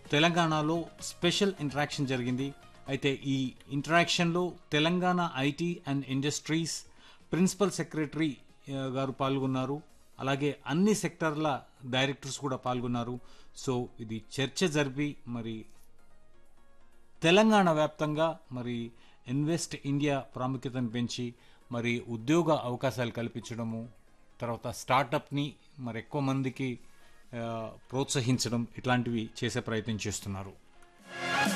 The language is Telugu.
తెలంగాణలో స్పెషల్ ఇంటరాక్షన్ జరిగింది అయితే ఈ ఇంటరాక్షన్లో Telangana IT and industries principal secretary ఆ, గారు పాల్గొన్నారు అలాగే అన్ని సెక్టార్ల డైరెక్టర్స్ కూడా పాల్గొన్నారు సో ఇది చర్చ జరిపి మరి తెలంగాణ వ్యాప్తంగా మరి ఇన్వెస్ట్ ఇండియా ప్రాముఖ్యతను పెంచి మరి ఉద్యోగ అవకాశాలు కల్పించడము తర్వాత స్టార్టప్ని మరి ఎక్కువ మందికి ఆ, ప్రోత్సహించడం ఇట్లాంటివి చేసే ప్రయత్నం చేస్తున్నారు